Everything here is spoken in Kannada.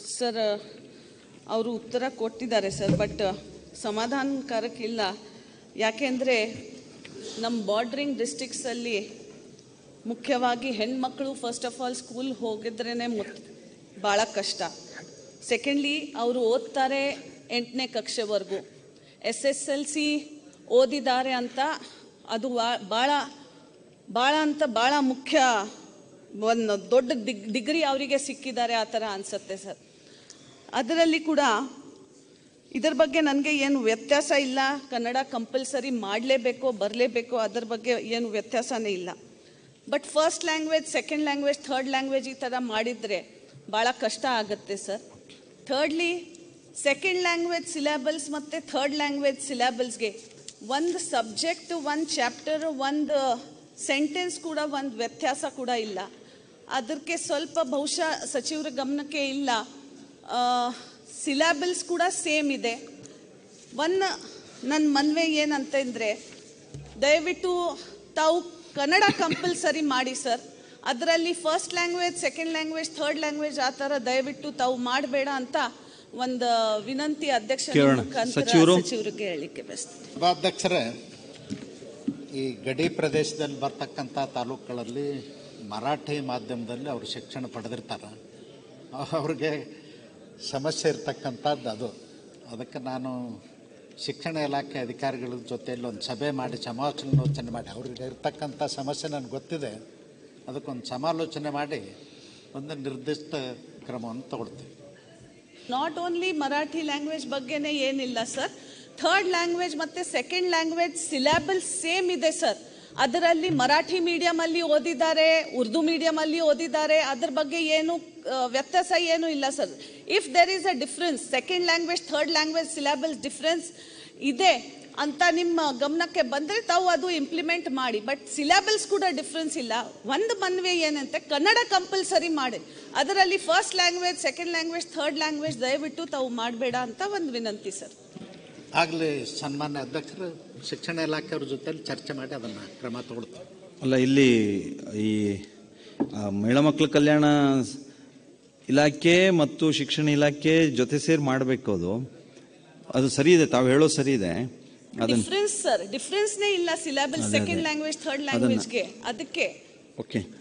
ಸರ್ ಅವರು ಉತ್ತರ ಕೊಟ್ಟಿದ್ದಾರೆ ಸರ್ ಬಟ್ ಸಮಾಧಾನಕಾರಕ ಇಲ್ಲ ಯಾಕೆಂದರೆ ನಮ್ಮ ಬಾರ್ಡ್ರಿಂಗ್ ಡಿಸ್ಟಿಕ್ಸಲ್ಲಿ ಮುಖ್ಯವಾಗಿ ಹೆಣ್ಮಕ್ಳು ಫಸ್ಟ್ ಆಫ್ ಆಲ್ ಸ್ಕೂಲ್ ಹೋಗಿದ್ರೇ ಮುತ್ ಭಾಳ ಕಷ್ಟ ಸೆಕೆಂಡ್ಲಿ ಅವರು ಓದ್ತಾರೆ ಎಂಟನೇ ಕಕ್ಷೆವರೆಗೂ ಎಸ್ ಎಸ್ ಎಲ್ ಸಿ ಓದಿದ್ದಾರೆ ಅಂತ ಅದು ವಾ- ಭಾಳ ಭಾಳ ಅಂತ ಭಾಳ ಮುಖ್ಯ ಒಂದು ದೊಡ್ಡ ದಿಗ್ ಡಿಗ್ರಿ ಅವರಿಗೆ ಸಿಕ್ಕಿದ್ದಾರೆ ಆ ಥರ ಅನಿಸುತ್ತೆ ಸರ್ ಅದರಲ್ಲಿ ಕೂಡ ಇದರ ಬಗ್ಗೆ ನನಗೆ ಏನು ವ್ಯತ್ಯಾಸ ಇಲ್ಲ ಕನ್ನಡ ಕಂಪಲ್ಸರಿ ಮಾಡಲೇಬೇಕು ಬರಲೇಬೇಕು ಅದರ ಬಗ್ಗೆ ಏನು ವ್ಯತ್ಯಾಸನೇ ಇಲ್ಲ but first language second language third language ಈ ಥರ ಮಾಡಿದರೆ ಭಾಳ ಕಷ್ಟ ಆಗುತ್ತೆ sir thirdly second language syllables ಮತ್ತು ಥರ್ಡ್ ಲ್ಯಾಂಗ್ವೇಜ್ ಸಿಲೆಬಲ್ಸ್ಗೆ ಒಂದು ಸಬ್ಜೆಕ್ಟ್ ಒಂದು ಚಾಪ್ಟರ್ ಒಂದು ಸೆಂಟೆನ್ಸ್ ಕೂಡ ಒಂದು ವ್ಯತ್ಯಾಸ ಕೂಡ ಇಲ್ಲ ಅದಕ್ಕೆ ಸ್ವಲ್ಪ ಬಹುಶಃ ಸಚಿವರ ಗಮನಕ್ಕೆ ಇಲ್ಲ ಸಿಲೆಬಲ್ಸ್ ಕೂಡ ಸೇಮ್ ಇದೆ ಒನ್ ನನ್ನ ಮನ್ವೆ ಏನಂತಂದರೆ ದಯವಿಟ್ಟು ತಾವು ಕನ್ನಡ ಕಂಪಲ್ಸರಿ ಮಾಡಿ ಸರ್ ಅದರಲ್ಲಿ first language second language third language ಆ ಥರ ದಯವಿಟ್ಟು ತಾವು ಮಾಡಬೇಡ ಅಂತ ಒಂದು ವಿನಂತಿ ಅಧ್ಯಕ್ಷ ಕೇಳೋಣ. ಸಚಿವರು? ಸಚಿವರಿಗೆ ಹೇಳಲಿಕ್ಕೆ ಬಯಸ್ತೀನಿ ಸಭಾಧ್ಯಕ್ಷರೇ ಈ ಗಡಿ ಪ್ರದೇಶದಲ್ಲಿ ಬರ್ತಕ್ಕಂಥ ತಾಲೂಕುಗಳಲ್ಲಿ ಮರಾಠಿ ಮಾಧ್ಯಮದಲ್ಲಿ ಅವರು ಶಿಕ್ಷಣ ಪಡೆದಿರ್ತಾರೆ ಅವ್ರಿಗೆ ಸಮಸ್ಯೆ ಇರ್ತಕ್ಕಂಥದ್ದು ಅದು ಅದಕ್ಕೆ ನಾನು ಶಿಕ್ಷಣ ಇಲಾಖೆ ಅಧಿಕಾರಿಗಳ ಜೊತೆಯಲ್ಲಿ ಒಂದು ಸಭೆ ಮಾಡಿ ಸಮಾಲೋಚನೆ ಮಾಡಿ ಅವ್ರಿಗೆ ಇರ್ತಕ್ಕಂಥ ಸಮಸ್ಯೆ ನನಗೆ ಗೊತ್ತಿದೆ ಅದಕ್ಕೊಂದು ಸಮಾಲೋಚನೆ ಮಾಡಿ ಒಂದು ನಿರ್ದಿಷ್ಟ ಕ್ರಮವನ್ನು ತಗೊಳ್ತೀವಿ ನಾಟ್ ಓನ್ಲಿ ಮರಾಠಿ ಲ್ಯಾಂಗ್ವೇಜ್ ಬಗ್ಗೆನೇ ಏನಿಲ್ಲ ಸರ್ ಥರ್ಡ್ ಲ್ಯಾಂಗ್ವೇಜ್ ಮತ್ತು ಸೆಕೆಂಡ್ ಲ್ಯಾಂಗ್ವೇಜ್ ಸಿಲೆಬಲ್ ಸೇಮ್ ಇದೆ ಸರ್ ಅದರಲ್ಲಿ ಮರಾಠಿ ಮೀಡಿಯಮಲ್ಲಿ ಓದಿದ್ದಾರೆ ಉರ್ದು ಮೀಡಿಯಮಲ್ಲಿ ಓದಿದ್ದಾರೆ ಅದ್ರ ಬಗ್ಗೆ ಏನು ಆ, ವ್ಯತ್ಯಾಸ ಏನು ಇಲ್ಲ sir if there is a difference second language third language syllables difference ಇದೆ ಅಂತ ನಿಮ್ಮ ಗಮನಕ್ಕೆ ಬಂದರೆ ತಾವು ಅದು ಇಂಪ್ಲಿಮೆಂಟ್ ಮಾಡಿ ಬಟ್ ಸಿಲೆಬಲ್ಸ್ ಕೂಡ ಡಿಫ್ರೆನ್ಸ್ ಇಲ್ಲ ಒಂದು ಮನ್ವೆ ಏನಂತೆ ಕನ್ನಡ ಕಂಪಲ್ಸರಿ ಮಾಡಿ ಅದರಲ್ಲಿ first language second language third language ದಯವಿಟ್ಟು ತಾವು ಮಾಡಬೇಡ ಅಂತ ಒಂದು ವಿನಂತಿ ಸರ್ ಆಗಲಿ ಸನ್ಮಾನ್ಯ ಅಧ್ಯಕ್ಷರು ಶಿಕ್ಷಣ ಇಲಾಖೆಯವ್ರ ಜೊತೆಲಿ ಚರ್ಚೆ ಮಾಡಿ ಅದನ್ನು ಕ್ರಮ ತಗೊಳ್ತೀವಿ ಅಲ್ಲ ಇಲ್ಲಿ ಈ ಆ, ಮಹಿಳಾ ಮಕ್ಕಳ ಕಲ್ಯಾಣ ಇಲಾಖೆ ಮತ್ತು ಶಿಕ್ಷಣ ಇಲಾಖೆ ಜೊತೆ ಸೇರಿ ಮಾಡಬೇಕು ಅದು ಅದು ಸರಿ ಇದೆ ತಾವು ಹೇಳೋದು ಸರಿ ಇದೆ ಅದನ್ನ ಡಿಫ್ರೆನ್ಸ್ ಸರ್ ಡಿಫ್ರೆನ್ಸ್ನೇ ಇಲ್ಲ ಸಿಲೆಬಲ್ ಅದೇ, ಸೆಕೆಂಡ್ ಅದೇ. ಲ್ಯಾಂಗ್ವೇಜ್ ಥರ್ಡ್ ಅದನ್ನ- ಲ್ಯಾಂಗ್ವೇಜ್ಗೆ ಅದಕ್ಕೆ ಓಕೆ